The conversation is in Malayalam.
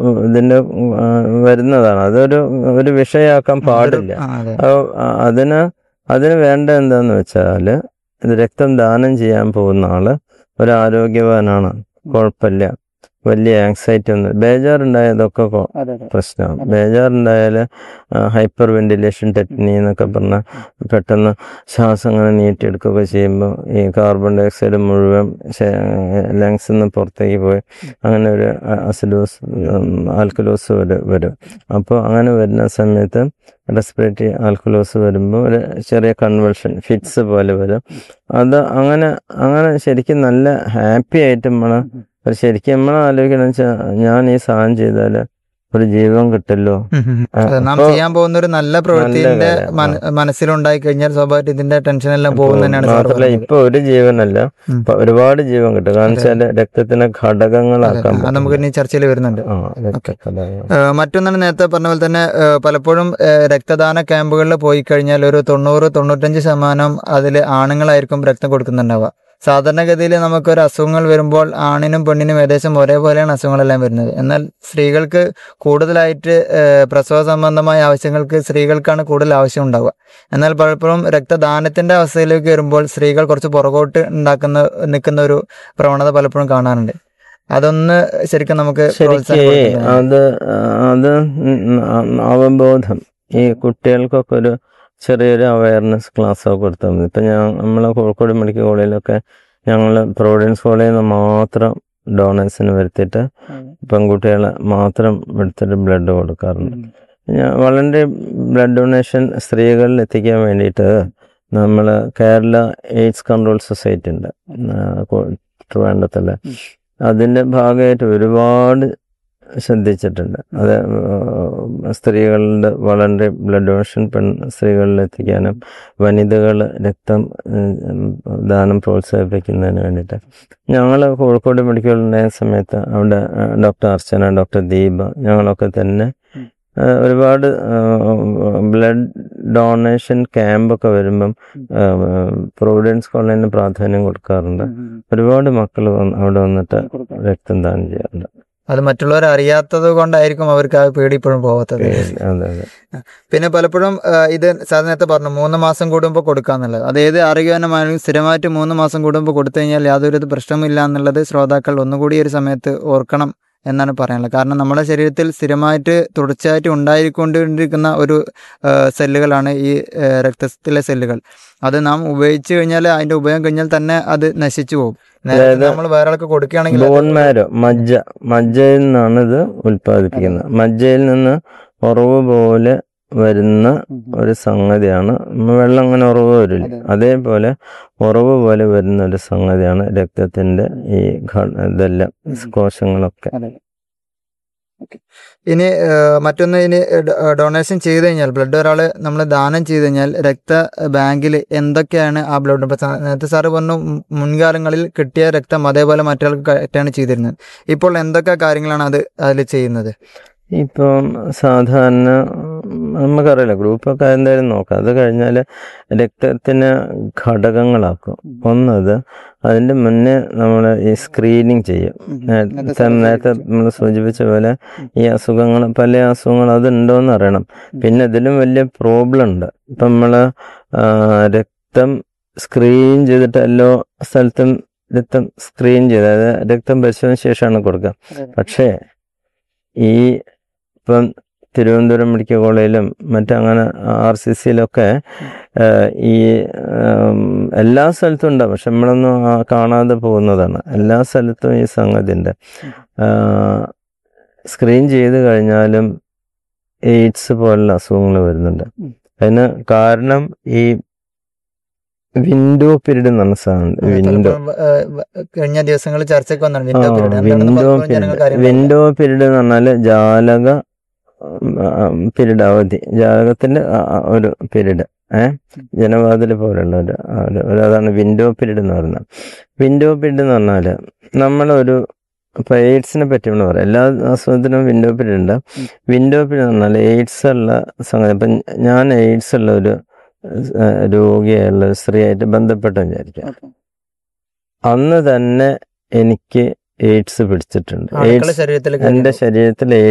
ഇതിന്റെ ആ, വരുന്നതാണ് അതൊരു ഒരു വിഷയമാക്കാൻ പാടില്ല ആ, അതെ അപ്പോൾ അതിന് അതിന് വേണ്ട എന്താന്ന് വെച്ചാൽ ഇത് രക്തം ദാനം ചെയ്യാൻ പോകുന്ന ആള് ഒരു ആരോഗ്യവാനാണ് കുഴപ്പമില്ല വലിയ ആങ്സൈറ്റി ഒന്നും ബേജാറുണ്ടായതൊക്കെ കൊ- അതെ അതെ പ്രശ്നമാണ് ബേജാറുണ്ടായാൽ ഹൈപ്പർ വെന്റിലേഷൻ ടെക്നി എന്നൊക്കെ പറഞ്ഞാൽ പെട്ടെന്ന് ശ്വാസം അങ്ങനെ നീട്ടിയെടുക്കുകയൊക്കെ ചെയ്യുമ്പോൾ ഈ കാർബൺ ഡൈ ഓക്സൈഡ് മുഴുവൻ ലങ്സിൽ നിന്ന് പുറത്തേക്ക് പോയി അങ്ങനെ ഒരു അസിഡോസ് ആൽക്കലോസ് വരെ വരും അപ്പോൾ അങ്ങനെ വരുന്ന സമയത്ത് റെസ്പിറേറ്ററി ആൽക്കലോസ് വരുമ്പോൾ ഒരു ചെറിയ കൺവൾഷൻ ഫിറ്റ്സ് പോലെ വരും അത് അങ്ങനെ അങ്ങനെ ശരിക്കും നല്ല ഹാപ്പി ആയിട്ട് നമ്മൾ ഒരു ശരിക്കും നമ്മൾ ആലോചിക്കണം വെച്ചാൽ ഞാൻ ഈ സാധനം ചെയ്താൽ ഒരു ജീവൻ കിട്ടല്ലോ ഉം, ഉം, ഉം. ആ, അതെ, നാം അപ്പൊ ചെയ്യാൻ പോകുന്ന ഒരു നല്ല പ്രവൃത്തിന്റെ കാര്യം, മന- മനസ്സിലുണ്ടായി കഴിഞ്ഞാൽ സ്വാഭാവികമായിട്ട് ഇതിന്റെ ടെൻഷൻ എല്ലാം ഇപ്പൊ പോകും തന്നെയാണ് സാർ മാത്രല്ല പറഞ്ഞത്. ഇപ്പൊ ഒരു ജീവനല്ല ഉം. ഇപ്പൊ ഒരുപാട് ജീവൻ കിട്ടും കാരണം വെച്ചാല് രക്തത്തിനെ ഘടകങ്ങളാക്കാൻ അത് നമുക്ക് പറ്റും. ഇനി ചർച്ചയിൽ വരുന്നുണ്ട് ആ, രക്തഘടകങ്ങൾ. ഏഹ് മറ്റൊന്നാണ് നേരത്തെ പറഞ്ഞ പോലെ തന്നെ ഏഹ് പലപ്പോഴും ഏഹ് രക്തദാന ക്യാമ്പുകളിൽ പോയി കഴിഞ്ഞാൽ ഒരു തൊണ്ണൂറ് തൊണ്ണൂറ്റഞ്ച് ശതമാനം അതിൽ ആണുങ്ങളായിരിക്കും രക്തം കൊടുക്കുന്നുണ്ടാവുക സാധാരണഗതിയിൽ നമുക്കൊരു അസുഖങ്ങൾ വരുമ്പോൾ ആണിനും പെണ്ണിനും ഏകദേശം ഒരേപോലെയാണ് അസുഖങ്ങളെല്ലാം വരുന്നത് എന്നാൽ സ്ത്രീകൾക്ക് കൂടുതലായിട്ട് ഏഹ് പ്രസവ സംബന്ധമായ ആവശ്യങ്ങൾക്ക് സ്ത്രീകൾക്കാണ് കൂടുതൽ ആവശ്യം ഉണ്ടാവുക എന്നാൽ പലപ്പോഴും രക്തദാനത്തിന്റെ അവസ്ഥയിലേക്ക് വരുമ്പോൾ സ്ത്രീകൾ കുറച്ച് പുറകോട്ട് ഉണ്ടാക്കുന്ന നിൽക്കുന്ന ഒരു പ്രവണത പലപ്പോഴും കാണാറുണ്ട് അതൊന്ന് ശരിക്കും നമുക്ക് ശരിക്ക് പ്രോത്സാഹനപ്പെടുത്തുന്നതാണ്. അത് അത് ഉം അവബോധം ഈ കുട്ടികൾക്കൊക്കെ ഒരു ചെറിയൊരു അവയർനെസ് ക്ലാസ് ഒക്കെ കൊടുത്താൽ മതി ഇപ്പം ഞാൻ നമ്മളെ കോഴിക്കോട് മെഡിക്കൽ കോളേജിലൊക്കെ ഞങ്ങൾ പ്രൊവിഡൻസ് കോളേജിൽ നിന്ന് മാത്രം ഡോണേഴ്സിന് വരുത്തിയിട്ട് പെൺകുട്ടികളെ മാത്രം എടുത്തിട്ട് ബ്ലഡ് കൊടുക്കാറുണ്ട് ഞാൻ വളരെ ബ്ലഡ് ഡൊണേഷൻ സ്ത്രീകളിൽ എത്തിക്കാൻ വേണ്ടിയിട്ട് നമ്മൾ കേരള എയ്ഡ്സ് കൺട്രോൾ സൊസൈറ്റി ഉണ്ട് ആ, കോ- ട്രിവാൻഡ്രത്തില് ഉം. അതിൻ്റെ ഭാഗമായിട്ട് ഒരുപാട് ശ്രദ്ധിച്ചിട്ടുണ്ട് അത് ആ, സ്ത്രീകളുടെ വളരെ ബ്ലഡ് ഡൊണേഷൻ പെൺ സ്ത്രീകളിൽ എത്തിക്കാനും വനിതകൾ രക്തം ഉം, ദാനം പ്രോത്സാഹിപ്പിക്കുന്നതിന് വേണ്ടിയിട്ട് ഞങ്ങൾ കോഴിക്കോട് മെഡിക്കൽ ഉണ്ടായ സമയത്ത് അവിടെ ആ, ഡോക്ടർ അർച്ചന ഡോക്ടർ ദീപ ഞങ്ങളൊക്കെ തന്നെ ഉം. ആ, ഒരുപാട് ബ്ലഡ് ഡൊണേഷൻ ക്യാമ്പൊക്കെ വരുമ്പം ആ, പ്രൊവിഡൻസ് കോളേജിന് പ്രാധാന്യം കൊടുക്കാറുണ്ട് ഒരുപാട് മക്കൾ അവിടെ വന്നിട്ട് രക്തം ദാനം ചെയ്യാറുണ്ട് അത് മറ്റുള്ളവർ അറിയാത്തത് കൊണ്ടായിരിക്കും അവർക്ക് ആ പേടി ഇപ്പോഴും പോകാത്തത് അതെ അതെ പിന്നെ പലപ്പോഴും ആ, ഇത് സാധാരണ നേരത്തെ പറഞ്ഞു മൂന്ന് മാസം കൂടുമ്പോൾ കൊടുക്കാന്നുള്ളത് അത് ഏത് ആരോഗ്യവാനമായാലും സ്ഥിരമായിട്ട് മൂന്ന് മാസം കൂടുമ്പോൾ കൊടുത്തു കഴിഞ്ഞാൽ യാതൊരു ഇത് പ്രശ്നമില്ല എന്നുള്ളത് ശ്രോതാക്കൾ ഒന്നുകൂടി ഒരു സമയത്ത് ഓർക്കണം എന്നാണ് പറയാനുള്ളത് കാരണം നമ്മുടെ ശരീരത്തിൽ സ്ഥിരമായിട്ട് തുടർച്ചയായിട്ട് ഉണ്ടായിക്കൊണ്ടിരിക്കുന്ന ഒരു ആ, സെല്ലുകളാണ് ഈ ആ, രക്തത്തിലെ സെല്ലുകൾ അത് നാം ഉപയോഗിച്ച് കഴിഞ്ഞാൽ അതിന്റെ ഉപയോഗം കഴിഞ്ഞാൽ തന്നെ അത് നശിച്ചു പോകും നേരത്തെ അതായത് നമ്മൾ വേറെ ആൾക്ക് കൊടുക്കുകയാണെങ്കിൽ അത് ബോൺ മാരോ മജ്ജ മജ്ജയിൽ നിന്നാണ് ഇത് ഉൽപ്പാദിപ്പിക്കുന്നത് മജ്ജയിൽ നിന്ന് ഉറവ് പോലെ വരുന്ന ഒരു സംഗതിയാണ് വെള്ളം അങ്ങനെ ഉറവ് വരില്ല അതെ. അതേപോലെ ഉറവ് പോലെ വരുന്ന ഒരു സംഗതിയാണ് രക്തത്തിന്റെ ഈ ഘ- ഇതെല്ലാം കോശങ്ങളൊക്കെ അതെ ഓക്കെ. ഇനി ആ, മറ്റൊന്ന് ഇനി ഡൊണേഷൻ ചെയ്ത് കഴിഞ്ഞാൽ ബ്ലഡ് ഒരാൾ നമ്മൾ ദാനം ചെയ്ത് കഴിഞ്ഞാൽ രക്ത ബാങ്കിൽ എന്തൊക്കെയാണ് ആ ബ്ലഡ് ഇപ്പം സാ- നേരത്തെ സാറ് പറഞ്ഞു മു- മുൻകാലങ്ങളിൽ കിട്ടിയ രക്തം അതേപോലെ മറ്റൊരാൾക്ക് കയറ്റാണ് ചെയ്തിരുന്നത് ഇപ്പോൾ എന്തൊക്കെ കാര്യങ്ങളാണ് അത് അതിൽ ചെയ്യുന്നത് ഇപ്പം സാധാരണ ഉം, നമുക്കറിയില്ല ഗ്രൂപ്പൊക്കെ എന്തായാലും നോക്കാം അത് കഴിഞ്ഞാൽ രക്തത്തിന് ഘടകങ്ങളാക്കും ഒന്നത് അതിൻ്റെ മുന്നേ നമ്മൾ ഈ സ്ക്രീനിങ് ചെയ്യും നേരത്തെ നേരത്തെ നമ്മൾ സൂചിപ്പിച്ച പോലെ ഈ അസുഖങ്ങൾ പല അസുഖങ്ങൾ അതുണ്ടോയെന്ന് അറിയണം പിന്നെ ഇതിലും വലിയ പ്രോബ്ലം ഉണ്ട് ഇപ്പം നമ്മൾ രക്തം സ്ക്രീൻ ചെയ്തിട്ട് എല്ലാ സ്ഥലത്തും രക്തം സ്ക്രീൻ ചെയ്ത് അതായത് രക്തം പരിശോധന ശേഷമാണ് കൊടുക്കുക പക്ഷേ ഈ ഇപ്പം തിരുവനന്തപുരം മെഡിക്കൽ കോളേജിലും മറ്റങ്ങനെ ആർ സി സിയിലൊക്കെ ഈ ഉം, എല്ലാ സ്ഥലത്തും ഉണ്ട് പക്ഷെ നമ്മളൊന്നും ആ കാണാതെ പോകുന്നതാണ് എല്ലാ സ്ഥലത്തും ഈ സംഗതി ഉണ്ട് സ്ക്രീൻ ചെയ്ത് കഴിഞ്ഞാലും എയ്ഡ്സ് പോലുള്ള അസുഖങ്ങൾ വരുന്നുണ്ട് ഉം. അതിന് കാരണം ഈ വിൻഡോ പീരീഡ് എന്ന് പറഞ്ഞ സാധനം വിൻഡോ പലപ്പോഴും, ആ, വ- കഴിഞ്ഞ ദിവസങ്ങളിൽ ചർച്ചയ്ക്ക് വന്നാണ് വിൻഡോ പീരീഡ് എന്താണെന്ന് വിൻഡോ പലപ്പോഴും ജനങ്ങൾക്ക് പീരീഡ് അറിയില്ല വിൻഡോ പീരീഡ് എന്ന് പറഞ്ഞാൽ ജാലക പീരീഡ് അവധി ജാലകത്തിന്റെ ആ, ആ, ഒരു പീരീഡ് ഏഹ് ജനവാതിൽ പോലുള്ള ഒരു ആ, ഒരു ഒരു അതാണ് വിൻഡോ പീരീഡ് എന്ന് പറയുന്നത് വിൻഡോ പീരീഡ് എന്ന് പറഞ്ഞാൽ നമ്മളൊരു ഇപ്പൊ എയ്ഡ്സിനെ പറ്റി നമ്മൾ പറയാം എല്ലാ അസുഖത്തിനും വിൻഡോ പീരീഡ് ഉണ്ട് ഉം. വിൻഡോ പീരീഡ് എന്ന് പറഞ്ഞാൽ എയ്ഡ്സ് ഉള്ള സംഗതി ഇപ്പം ഞാൻ എയ്ഡ്സ് ഉള്ള ഒരു ഏഹ്, രോഗിയായുള്ള ഒരു സ്ത്രീയായിട്ട് ബന്ധപ്പെട്ട് വിചാരിക്കാം Okay. അന്ന് തന്നെ എനിക്ക് എയ്ഡ്സ് പിടിച്ചിട്ടുണ്ട് അണുക്കള് എയ്ഡ്സ് ശരീരത്തിൽ എൻ്റെ ശരീരത്തിൽ